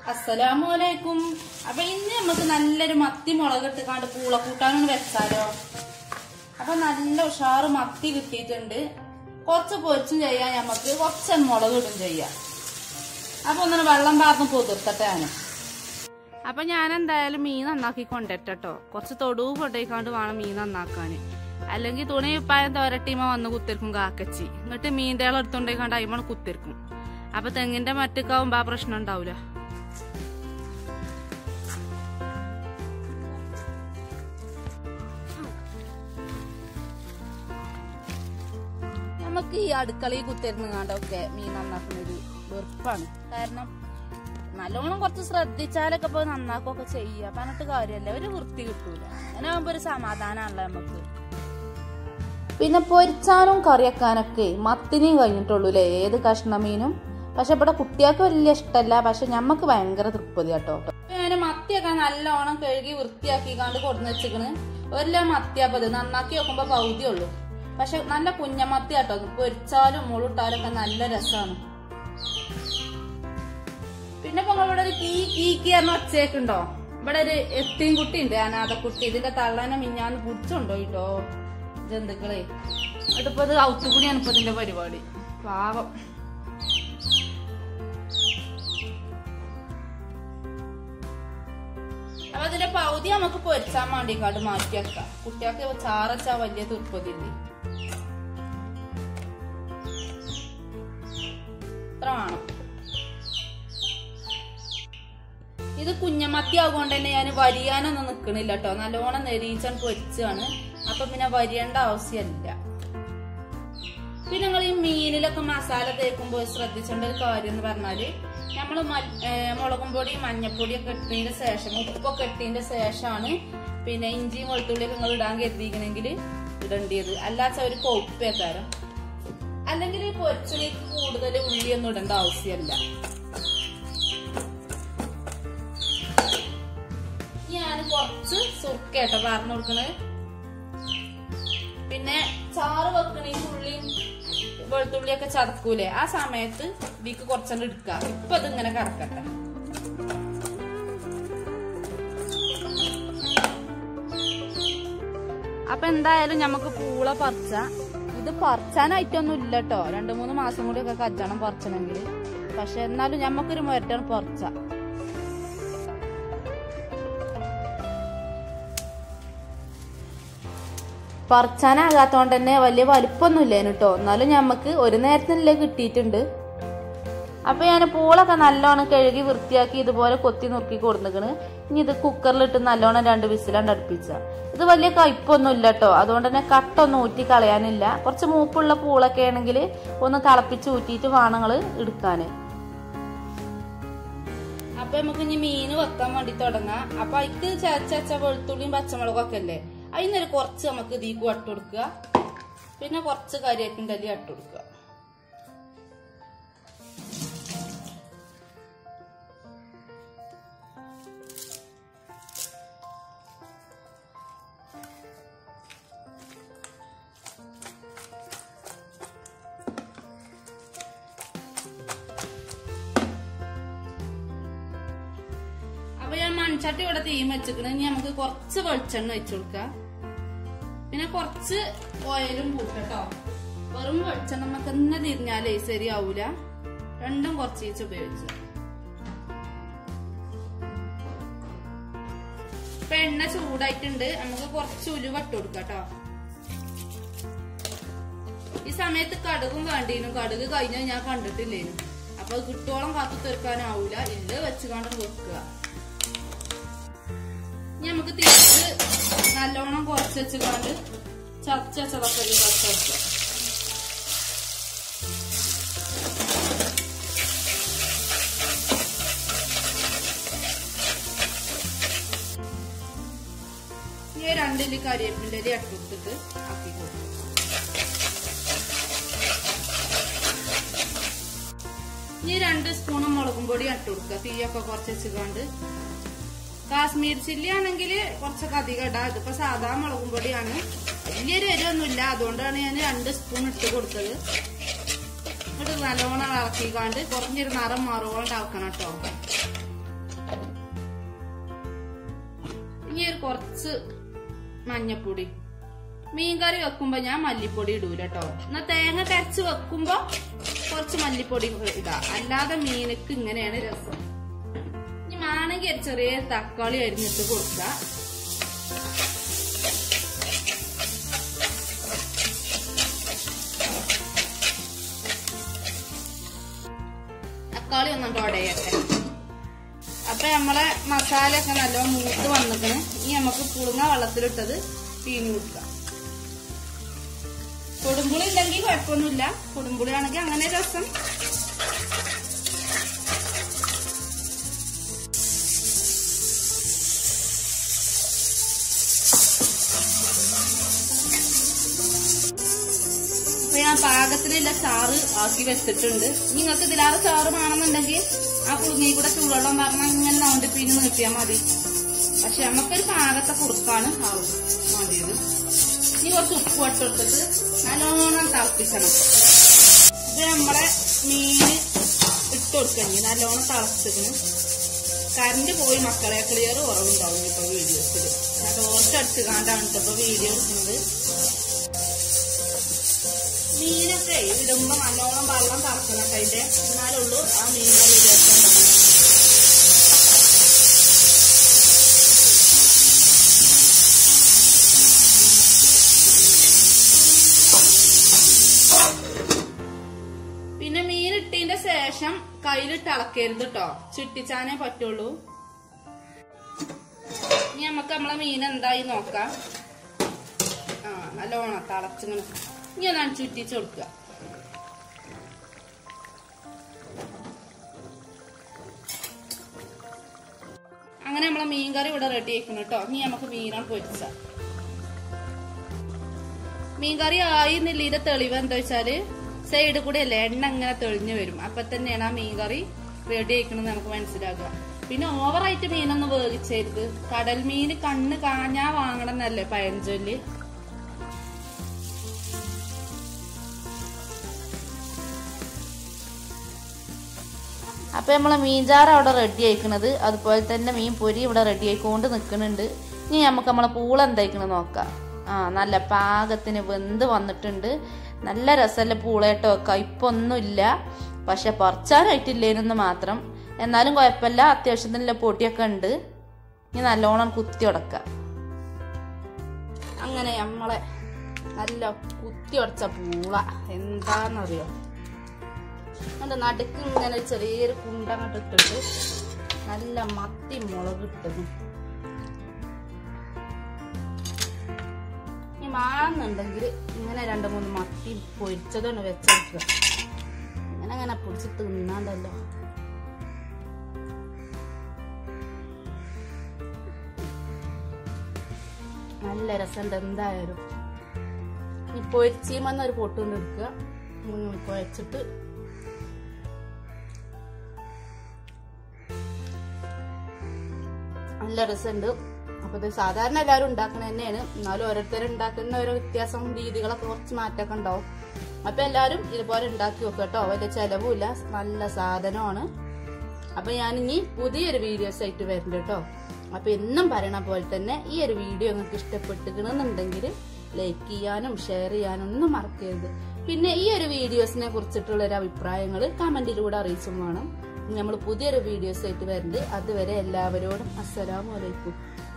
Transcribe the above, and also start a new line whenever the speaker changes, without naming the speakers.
അസ്സലാമലൈക്കും അപ്പൊ ഇന്ന് നമുക്ക് നല്ലൊരു മത്തി മുളക് ഇട്ടുകാണ്ട് പൂളക്കൂട്ടാനൊന്ന് വെച്ചാലോ അപ്പൊ നല്ല ഉഷാറ് മത്തി കിട്ടിയിട്ടുണ്ട് കുറച്ച് പൊരിച്ചും ചെയ്യാം നമുക്ക് കുറച്ച് മുളക് ഇടും ചെയ്യാം അപ്പൊ ഒന്നിന് വെള്ളം പാർന്ന് പൊതിർത്തട്ടെ ഞാൻ അപ്പൊ ഞാൻ എന്തായാലും മീൻ നന്നാക്കി കൊണ്ടിട്ടോ കുറച്ച് തൊടുവ് കൊണ്ടേക്കാണ്ട് വേണം മീൻ നന്നാക്കാന് അല്ലെങ്കിൽ തുണി ഇപ്പായം തോരട്ടിമ വന്ന് കുത്തിരിക്കും കാക്കച്ചി എന്നിട്ട് മീൻ്റെ എടുത്തോണ്ടേക്കാണ്ട് അയിമ കുത്തിരിക്കും അപ്പൊ തെങ്ങിന്റെ മറ്റക്കാവുമ്പോ ആ പ്രശ്നം ഉണ്ടാവൂല നമുക്ക് ഈ അടുക്കളയിൽ കുത്തിരുന്നുകാണ്ടൊക്കെ മീൻ നന്നാക്കുന്നത് വെറുപ്പാണ് കാരണം നല്ലോണം കുറച്ച് ശ്രദ്ധിച്ചാലൊക്കെ ഇപ്പൊ നന്നാക്കൊക്കെ ചെയ്യുക പറഞ്ഞിട്ട് കാര്യമല്ല ഒരു വൃത്തി കിട്ടൂല അങ്ങനെ ആകുമ്പോ ഒരു സമാധാനമാണല്ലോ നമുക്ക് പിന്നെ പൊരിച്ചാനും കറിയക്കാനൊക്കെ മത്തിനെയും കഴിഞ്ഞിട്ടുള്ളൂ അല്ലേ ഏത് കഷ്ണമീനും പക്ഷെ ഇവിടെ കുട്ടികൾക്ക് വലിയ ഇഷ്ടമല്ല പക്ഷെ ഞമ്മക്ക് ഭയങ്കര തൃപ്തി കേട്ടോ ഞാൻ മത്തിയൊക്കെ നല്ലോണം കഴുകി വൃത്തിയാക്കി കണ്ട് കൊടുന്ന് വെച്ചിക്കണ് ഒരു മത്തിയപ്പത് നന്നാക്കി നോക്കുമ്പോ പകുതിയുള്ളൂ പക്ഷെ നല്ല കുഞ്ഞമത്തി കേട്ടോ പൊരിച്ചാലും മുളിട്ടാലും ഒക്കെ നല്ല രസമാണ് പിന്നെ ഇപ്പൊ ഇവിടെ ഒരു കീ കീക്കി പറഞ്ഞ ഒച്ചയൊക്കെണ്ടോ ഇവിടെ ഒരു എത്തിയും കുട്ടി ഉണ്ട് അനാഥക്കുട്ടി ഇതിന്റെ തള്ളനെ മിഞ്ഞാന്ന് പിടിച്ചുണ്ടോ കേട്ടോ ജന്തുക്കളെ എന്നിട്ടിപ്പോ ഇത് ഔത്തുകൂടിയാണ് ഇപ്പൊ ഇതിന്റെ പരിപാടി പാവം അപ്പൊ അതിന്റെ പകുതി നമുക്ക് പൊരിച്ചാൻ വേണ്ടിക്കാണ്ട് മാറ്റി വെക്കാം കുട്ടികൾക്ക് ചാറച്ചാ വലിയ തൃപ്പതില്ലേ ഇത്ര വേണം ഇത് കുഞ്ഞമത്തി ആകൊണ്ട് തന്നെ ഞാൻ വരിയാനൊന്നും നിക്കണില്ല കേട്ടോ നല്ലോണം നെരീച്ചാൻ പൊരിച്ചാണ് അപ്പൊ പിന്നെ വരിയേണ്ട ആവശ്യമില്ല പിന്നെ നിങ്ങൾ ഈ മീനിലൊക്കെ മസാല തേക്കുമ്പോൾ ശ്രദ്ധിച്ചേണ്ട ഒരു കാര്യം എന്ന് പറഞ്ഞാല് നമ്മള് മ- ഏ, മുളകും പൊടി മഞ്ഞപ്പൊടിയൊക്കെ ഇട്ടതിന്റെ ശേഷം ഉപ്പൊക്കെ ഇട്ടതിന്റെ ശേഷമാണ് പിന്നെ ഇഞ്ചിയും വെളുത്തുള്ളിയൊക്കെ നിങ്ങൾ ഇടാൻ കരുതിയിരിക്കണമെങ്കിൽ ഇടേണ്ടത് അല്ലാച്ച ഒരു കൊപ്പേക്കാരം അല്ലെങ്കിൽ ഈ പൊരിച്ചിലേക്ക് കൂടുതൽ ഉള്ളിയൊന്നും ഇടേണ്ട ആവശ്യമല്ല ഞാൻ കുറച്ച് സുർക്കേട്ടോ പറഞ്ഞു കൊടുക്കണത് പിന്നെ ചാറ് വെക്കണ ഈ ഉള്ളിയും വെളുത്തുള്ളിയൊക്കെ ചതക്കൂലേ ആ സമയത്ത് ഇതിക്ക് കുറച്ചെണ്ണം എടുക്കാം ഇപ്പൊ ഇതിങ്ങനെ കറക്കട്ടെ അപ്പൊ എന്തായാലും നമുക്ക് പൂള പറിച്ച ഇത് പറിച്ചാനായിട്ടൊന്നും ഇല്ല കേട്ടോ രണ്ടു മൂന്ന് മാസം കൂടി ഒക്കെ കജ്ജണം പറിച്ചണമെങ്കിൽ പക്ഷെ എന്നാലും ഞമ്മക്കൊരു മുരട്ടാണ് പറിച്ച പറിച്ചാനാകാത്തോണ്ട് തന്നെ വലിയ വലിപ്പമൊന്നും ഇല്ലേനു കേട്ടോ എന്നാലും ഞമ്മക്ക് ഒരു നേരത്തിനല്ലേ കിട്ടിയിട്ടുണ്ട് അപ്പൊ ഞാൻ പൂളൊക്കെ നല്ലോണം കഴുകി വൃത്തിയാക്കി ഇതുപോലെ കൊത്തി നുറുക്കി കൊടുന്നിക്കണ് ഇനി ഇത് കുക്കറിലിട്ട് നല്ലോണം രണ്ട് വിസിലാണ്ട് അടുപ്പിച്ച ഇത് വലിയ കയ്പൊന്നും ഇല്ല കേട്ടോ അതുകൊണ്ട് തന്നെ കട്ടൊന്നും ഊറ്റി കളയാനില്ല കുറച്ച് മൂപ്പുള്ള പൂളൊക്കെ ആണെങ്കിൽ ഒന്ന് കളപ്പിച്ച് ഊറ്റിയിട്ട് വേണങ്ങൾ എടുക്കാന് അപ്പൊ നമുക്ക് ഇനി മീൻ വെക്കാൻ വേണ്ടി തുടങ്ങാം അപ്പൊ അതിക്ക് ചതച്ച വെളുത്തുള്ളിയും പച്ചമുളകും ഒക്കെ അല്ലേ അതിനൊരു കുറച്ച് നമുക്ക് ഇതിക്ക് വട്ട് കൊടുക്കുക പിന്നെ കുറച്ച് കരിയേപ്പിൻ്റെ അല്ലി ഇട്ട് കൊടുക്കുക അപ്പൊ ഞാൻ മൺചട്ടി ഇവിടെ തീ വെച്ചിക്കണ് ഇനി നമുക്ക് കുറച്ച് വെളിച്ചെണ്ണ വെച്ചു കൊടുക്കാം പിന്നെ കുറച്ച് ഓയിലും കൂട്ടട്ടോ വെറും വെളിച്ചെണ്ണ നമുക്ക് തന്നെ തിരിഞ്ഞാലേ ശരിയാവൂല രണ്ടും കുറച്ച് ഈച്ച് ഉപയോഗിച്ചു ഇപ്പൊ എണ്ണ ചൂടായിട്ടുണ്ട് നമുക്ക് കുറച്ച് ഉലുവ ഇട്ട് കൊടുക്കാം കേട്ടോ ഈ സമയത്ത് കടുകും വേണ്ടീനും കടുക് കഴിഞ്ഞാൽ ഞാൻ കണ്ടിട്ടില്ലേനു അപ്പൊ അത് കിട്ടോളം കാത്തു തീർക്കാനാവൂല ഇല്ല വെച്ച് കണ്ട് വെക്കുക ഇനി നമുക്ക് തിരിച്ച് നല്ലോണം കുറച്ച് വെച്ചുകൊണ്ട് ചതച്ച ചതക്കരി കുറച്ച് വെക്കുക ഇനി രണ്ടില് കരിയേപ്പിൻ്റെ ഇല ഇട്ടെടുത്തിട്ട് ആക്കി കൊടുക്കും ഇനി രണ്ട് സ്പൂൺ മുളകും പൊടി ഇട്ട് കൊടുക്കുക തീയൊക്കെ കുറച്ച് വെച്ചുകൊണ്ട് കാശ്മീർ ചില്ലി ആണെങ്കിൽ കുറച്ചൊക്കെ അധികം ഇടാം ഇതിപ്പോ സാധാ മുളകും പൊടിയാണ് വലിയൊരു എരിവൊന്നുമില്ല അതുകൊണ്ടാണ് ഞാൻ രണ്ട് സ്പൂൺ ഇട്ട് കൊടുത്തത് എന്നിട്ട് നല്ലോണം ഇളക്കിക്കാണ്ട് കുറഞ്ഞൊരു നിറം മാറുകൊണ്ട് ആക്കണം കേട്ടോ കുറച്ച് മഞ്ഞപ്പൊടി മീൻകറി വെക്കുമ്പോ ഞാൻ മല്ലിപ്പൊടി ഇടൂല കേട്ടോ എന്നാ തേങ്ങ കരച്ച് വെക്കുമ്പോ കുറച്ച് മല്ലിപ്പൊടി ഇടാ അല്ലാതെ മീനക്ക് ഇങ്ങനെയാണ് രസം ഇനി വേണമെങ്കിൽ ഒരു ചെറിയ തക്കാളി അരിഞ്ഞിട്ട് കൊടുക്ക തക്കാളി ഒന്നും ഉടയട്ടെ അപ്പൊ നമ്മളെ മസാല ഒക്കെ നല്ലോണം മൂത്ത് വന്നിക്കണ് ഇനി നമുക്ക് പുളുങ്ങ വെള്ളത്തിലിട്ടത് തീനി കൊടുക്കാം കൊടുമ്പുളി ഇല്ലെങ്കിൽ കുഴപ്പമൊന്നുമില്ല കൊടുമ്പുളി ആണെങ്കിൽ അങ്ങനെ രസം അപ്പൊ ഞാൻ പാകത്തിനുള്ള ചാറ് ആക്കി വെച്ചിട്ടുണ്ട് നിങ്ങൾക്ക് ഇതിലാറ് ചാറ് വേണമെന്നുണ്ടെങ്കിൽ ആ കുടുങ്ങി കൂടെ ചൂടുവെള്ളം പറഞ്ഞാൽ ഇങ്ങനെ നോണ്ടി പിന്നെ നിർത്തിയാൽ മതി പക്ഷെ നമുക്കൊരു പാകത്തെ കുറുക്കാണ് ആവും മതിയത് ഇനി കുറച്ച് ഉപ്പ് ഇട്ടെടുത്തിട്ട് നല്ലോണം തിളപ്പിക്കണം ഇത് നമ്മളെ മീന് ഇട്ട് കൊടുക്കണി നല്ലോണം തിളച്ചിക്കണ് കറണ്ട് പോയി മക്കളെ ക്ലിയർ കുറവുണ്ടാവും ഇപ്പൊ വീഡിയോസിൽ ഞാൻ ടോർച്ചടിച്ച് കാണ്ടാണ് ഇപ്പൊ വീഡിയോ എടുക്കുന്നത് മീനൊക്കെ ഇടുമ്പോ നല്ലോണം വെള്ളം തറക്കണം അതിന്റെ എന്നാലുള്ളൂ ആ മീനുകൾ രസം ഉണ്ടാവുക. പിന്നെ മീൻ ഇട്ടതിന്റെ ശേഷം കയ്യിലിട്ട് ഇളക്കരുത് കേട്ടോ ചുറ്റിച്ചാനേ പറ്റുള്ളൂ ഇനി നമുക്ക് നമ്മളെ മീൻ എന്തായി നോക്കാം ആ നല്ലോണം തിളച്ചിങ്ങനെ ഇനി ഒന്നാണ് ചുറ്റിച്ച് കൊടുക്കുക അങ്ങനെ നമ്മളെ മീൻ കറി ഇവിടെ റെഡി ആക്കണം കേട്ടോ ഇനി നമുക്ക് മീനാണ് പൊരിച്ച മീൻ കറി ആയിരുന്നില്ല ഇത് തെളിവ് എന്താ വെച്ചാല് സൈഡ് കൂടെ അല്ലേ എണ്ണ അങ്ങനെ തെളിഞ്ഞു വരും അപ്പൊ തന്നെയാണ് ആ മീൻ കറി റെഡി ആക്കണമെന്ന് നമുക്ക് മനസ്സിലാക്കുക പിന്നെ ഓവറായിട്ട് മീനൊന്നും വേവിച്ചരുത് കടൽ മീൻ കണ്ണ് കാഞ്ഞാ വാങ്ങണം എന്നല്ലേ പഴഞ്ചൊല്ല് അപ്പൊ നമ്മളെ മീൻചാറ് അവിടെ റെഡി ആയിക്കണത് അതുപോലെ തന്നെ മീൻ പൊരി ഇവിടെ റെഡി ആയിക്കൊണ്ട് നിൽക്കുന്നുണ്ട് ഇനി നമുക്ക് നമ്മളെ പൂള എന്തായിക്കണത് നോക്കാം ആ നല്ല പാകത്തിന് വെന്ത് വന്നിട്ടുണ്ട് നല്ല രസമല്ല പൂള കേട്ടോ കയ്പൊന്നുമില്ല പക്ഷെ പറിച്ചാനായിട്ടില്ലേനെന്ന് മാത്രം എന്നാലും കുഴപ്പമില്ല അത്യാവശ്യത്തിനുള്ള പൊടിയൊക്കെ ഉണ്ട് ഇനി നല്ലോണം കുത്തി ഉടക്കാം അങ്ങനെ നമ്മളെ നല്ല കുത്തി ഉടച്ച പൂള എന്താന്നറിയോ അതിന്റെ നടുക്ക് ഇങ്ങനെ ഒരു ചെറിയൊരു കുണ്ട അങ്ങോട്ട് ഇട്ടിട്ട് നല്ല മത്തി മുളക് ഇട്ടത് ഈ മാന്നുണ്ടെങ്കിൽ ഇങ്ങനെ രണ്ട് മൂന്ന് മത്തി പൊരിച്ചതാണ് വെച്ചെടുക്കുക ഇങ്ങനെ അങ്ങനെ പൊടിച്ച് തിന്നാണ്ടല്ലോ നല്ല രസമുണ്ട് എന്തായാലും ഈ പൊരിച്ചീമെന്ന് ഒരു പൊട്ടുകൊണ്ട് എടുക്കുക ഉം, കുഴച്ചിട്ട് നല്ല രസമുണ്ട് അപ്പൊ ഇത് സാധാരണ എല്ലാവരും ഉണ്ടാക്കണ തന്നെയാണ് എന്നാലും ഓരോരുത്തർ ഉണ്ടാക്കുന്ന ഓരോ വ്യത്യാസം രീതികളൊക്കെ കുറച്ച് മാറ്റമൊക്കെ ഉണ്ടാവും അപ്പൊ എല്ലാവരും ഇതുപോലെ ഉണ്ടാക്കി വെക്കുക കേട്ടോ വലിയ ചെലവുമില്ല നല്ല സാധനമാണ് അപ്പൊ ഞാൻ ഇനി പുതിയൊരു വീഡിയോസ് ആയിട്ട് വരുന്നുണ്ട് കേട്ടോ അപ്പൊ എന്നും പറയണ പോലെ തന്നെ ഈ ഒരു വീഡിയോ നിങ്ങൾക്ക് ഇഷ്ടപ്പെട്ടിക്കണമെന്നുണ്ടെങ്കിൽ ലൈക്ക് ചെയ്യാനും ഷെയർ ചെയ്യാനും ഒന്നും മറക്കരുത് പിന്നെ ഈ ഒരു വീഡിയോസിനെ കുറിച്ചിട്ടുള്ള ഒരു അഭിപ്രായങ്ങൾ കമന്റിലൂടെ അറിയിച്ചും വേണം നമ്മൾ പുതിയൊരു വീഡിയോസ് ആയിട്ട് വരുന്നുണ്ട് അതുവരെ എല്ലാവരോടും അസ്സലാമു അലൈക്കും